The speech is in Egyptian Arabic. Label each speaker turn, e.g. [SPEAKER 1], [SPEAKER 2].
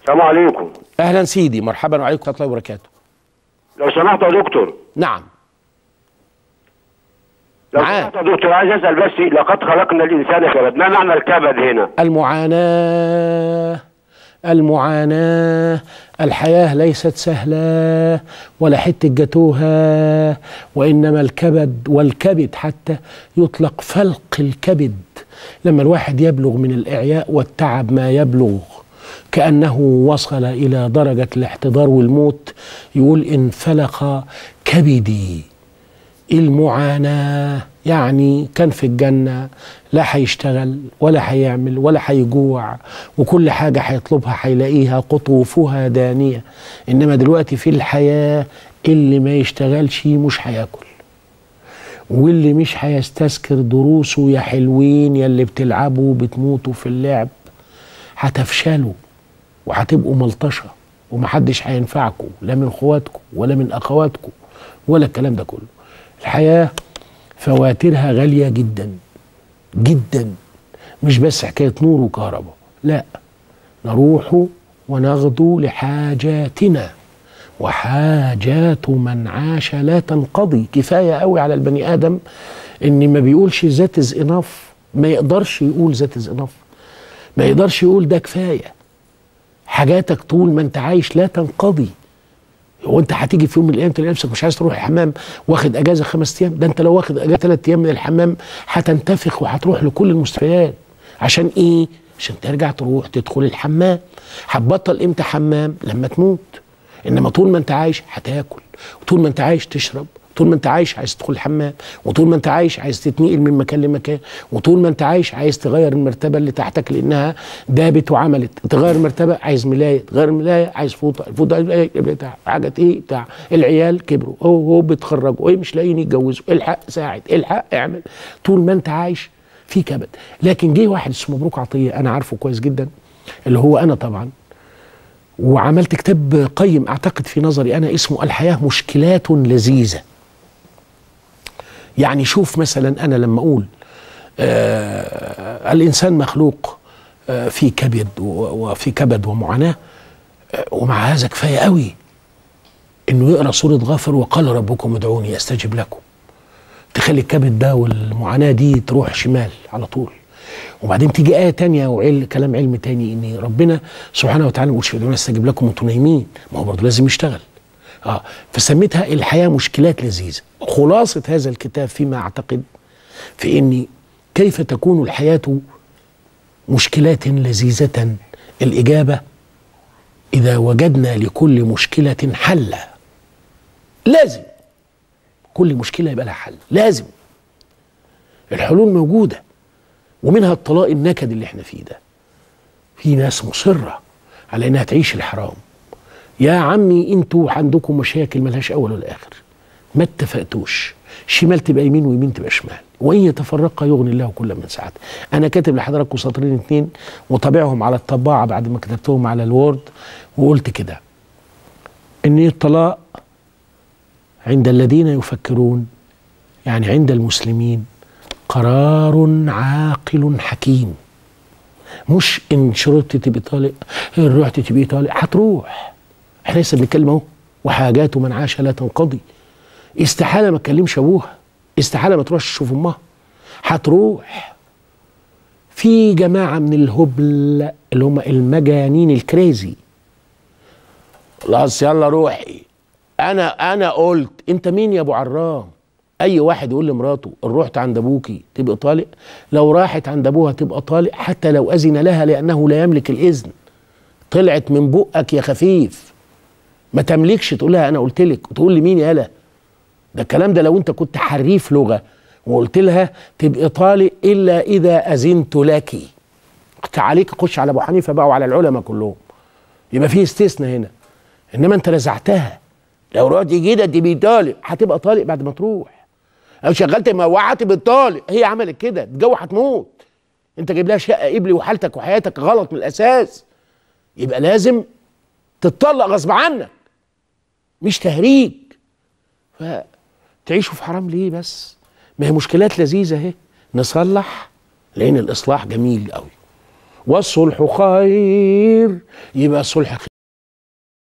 [SPEAKER 1] السلام عليكم
[SPEAKER 2] اهلا سيدي مرحبا وعليكم ورحمه الله وبركاته
[SPEAKER 1] لو سمحت يا دكتور
[SPEAKER 2] نعم
[SPEAKER 1] لو
[SPEAKER 2] معاك.
[SPEAKER 1] سمحت يا دكتور عايز اسال بس لقد خلقنا الانسان كبد ما معنى الكبد هنا
[SPEAKER 2] المعاناه المعاناه الحياه ليست سهله ولا حته جاتوها وانما الكبد والكبد حتى يطلق فلق الكبد لما الواحد يبلغ من الاعياء والتعب ما يبلغ كانه وصل الى درجه الاحتضار والموت يقول انفلق كبدي المعاناة يعني كان في الجنة لا هيشتغل ولا هيعمل ولا هيجوع وكل حاجة هيطلبها هيلاقيها قطوفها دانية إنما دلوقتي في الحياة اللي ما يشتغلش مش هياكل واللي مش هيستذكر دروسه يا حلوين يا اللي بتلعبوا بتموتوا في اللعب هتفشلوا وهتبقوا ملطشة ومحدش هينفعكم لا من اخواتكم ولا من اخواتكم ولا الكلام ده كله الحياة فواترها غالية جدا جدا مش بس حكاية نور وكهرباء لا نروح ونغدو لحاجاتنا وحاجات من عاش لا تنقضي كفاية قوي على البني آدم إن ما بيقولش ذات از انف ما يقدرش يقول ذات از انف ما يقدرش يقول ده كفاية حاجاتك طول ما انت عايش لا تنقضي هو انت هتيجي في يوم من الايام تلاقي نفسك مش عايز تروح الحمام واخد اجازه خمس ايام ده انت لو واخد اجازه ثلاث ايام من الحمام هتنتفخ وهتروح لكل المستشفيات عشان ايه؟ عشان ترجع تروح تدخل الحمام هتبطل امتى حمام؟ لما تموت انما طول ما انت عايش هتاكل وطول ما انت عايش تشرب طول ما انت عايش عايز تدخل الحمام وطول ما انت عايش عايز تتنقل من مكان لمكان وطول ما انت عايش عايز تغير المرتبه اللي تحتك لانها دابت وعملت تغير المرتبه عايز ملايه تغير الملايه عايز فوطه الفوطه عايز بتاع حاجه ايه بتاع العيال كبروا هو هو بيتخرجوا ايه مش لاقيين يتجوزوا الحق ساعد الحق اعمل طول ما انت عايش في كبد لكن جه واحد اسمه مبروك عطيه انا عارفه كويس جدا اللي هو انا طبعا وعملت كتاب قيم اعتقد في نظري انا اسمه الحياه مشكلات لذيذه يعني شوف مثلا انا لما اقول آه الانسان مخلوق آه في كبد و- وفي كبد ومعاناه آه ومع هذا كفايه قوي انه يقرا سوره غافر وقال ربكم ادعوني استجب لكم تخلي الكبد ده والمعاناه دي تروح شمال على طول وبعدين تيجي آية تانية وعل كلام علم تاني إن ربنا سبحانه وتعالى يقول ادعوني استجب لكم وانتم نايمين ما هو برضه لازم يشتغل اه فسميتها الحياه مشكلات لذيذه خلاصه هذا الكتاب فيما اعتقد في ان كيف تكون الحياه مشكلات لذيذه الاجابه اذا وجدنا لكل مشكله حلا لازم كل مشكله يبقى لها حل لازم الحلول موجوده ومنها الطلاق النكد اللي احنا فيه ده في ناس مصره على انها تعيش الحرام يا عمي انتوا عندكم مشاكل ملهاش اول ولا اخر ما اتفقتوش شمال تبقى يمين ويمين تبقى شمال وان يتفرقا يغني الله كل من سعته انا كاتب لحضراتكم سطرين اتنين وطابعهم على الطباعه بعد ما كتبتهم على الوورد وقلت كده ان الطلاق عند الذين يفكرون يعني عند المسلمين قرار عاقل حكيم مش ان شرطت تبقى طالق ان رحت تبقى طالق هتروح احنا لسه بنتكلم اهو وحاجات من عاش لا تنقضي استحاله ما تكلمش ابوها استحاله ما تروحش تشوف امها هتروح في جماعه من الهبل اللي هم المجانين الكريزي خلاص يلا روحي انا انا قلت انت مين يا ابو عرام اي واحد يقول لمراته ان رحت عند ابوكي تبقى طالق لو راحت عند ابوها تبقى طالق حتى لو اذن لها لانه لا يملك الاذن طلعت من بقك يا خفيف ما تملكش تقول لها انا قلت لك وتقول لي مين يالا ده الكلام ده لو انت كنت حريف لغه وقلت لها تبقى طالق الا اذا اذنت لك كنت عليك خش على ابو حنيفه بقى وعلى العلماء كلهم يبقى في استثناء هنا انما انت رزعتها لو رحت كده تبقى طالق هتبقى طالق بعد ما تروح لو شغلت موعه تبقى طالق هي عملت كده الجو هتموت انت جايب لها شقه قبلي وحالتك وحياتك غلط من الاساس يبقى لازم تتطلق غصب عنك مش تهريج فتعيشوا في حرام ليه بس ما هي مشكلات لذيذه اهي نصلح لان الاصلاح جميل قوي والصلح خير يبقى الصلح خير